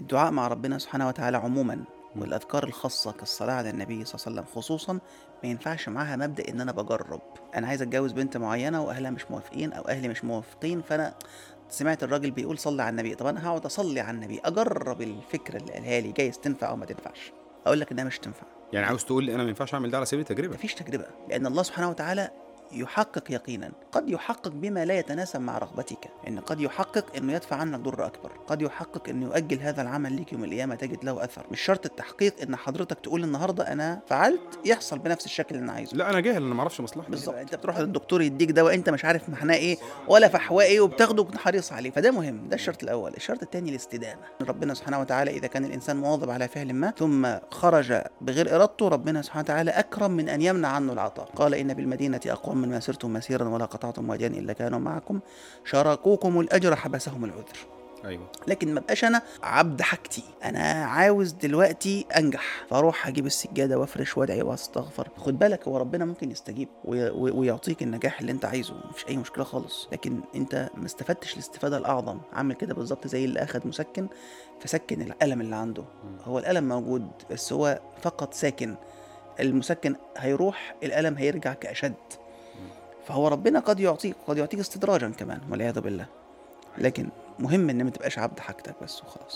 الدعاء مع ربنا سبحانه وتعالى عموما والاذكار الخاصه كالصلاه على النبي صلى الله عليه وسلم خصوصا ما ينفعش معاها مبدا ان انا بجرب انا عايز اتجوز بنت معينه واهلها مش موافقين او اهلي مش موافقين فانا سمعت الراجل بيقول صلي على النبي طب انا هقعد اصلي على النبي اجرب الفكره اللي قالها لي جايز تنفع او ما تنفعش اقول لك انها مش تنفع يعني عاوز تقول لي انا ما ينفعش اعمل ده على سبيل التجربه مفيش تجربه لان الله سبحانه وتعالى يحقق يقينا قد يحقق بما لا يتناسب مع رغبتك ان قد يحقق انه يدفع عنك ضر اكبر قد يحقق انه يؤجل هذا العمل ليك يوم القيامه تجد له اثر مش شرط التحقيق ان حضرتك تقول النهارده انا فعلت يحصل بنفس الشكل اللي انا عايزه لا انا جاهل انا ما اعرفش مصلحتي بالظبط انت بتروح للدكتور يديك دواء انت مش عارف معناه ايه ولا فحواه ايه وبتاخده حريص عليه فده مهم ده الشرط الاول الشرط الثاني الاستدامه ربنا سبحانه وتعالى اذا كان الانسان مواظب على فعل ما ثم خرج بغير ارادته ربنا سبحانه وتعالى اكرم من ان يمنع عنه العطاء قال ان بالمدينه اقوام من ما سرتم مسيرا ولا قطعتم واديا الا كانوا معكم شاركوكم الاجر حبسهم العذر ايوه لكن ما بقاش انا عبد حاجتي انا عاوز دلوقتي انجح فاروح اجيب السجاده وافرش وادعي واستغفر خد بالك هو ربنا ممكن يستجيب وي- وي- ويعطيك النجاح اللي انت عايزه مفيش اي مشكله خالص لكن انت ما استفدتش الاستفاده الاعظم عامل كده بالظبط زي اللي اخد مسكن فسكن الالم اللي عنده هو الالم موجود بس هو فقط ساكن المسكن هيروح الالم هيرجع كاشد فهو ربنا قد يعطيك قد يعطيك استدراجا كمان والعياذ بالله لكن مهم ان ما تبقاش عبد حاجتك بس وخلاص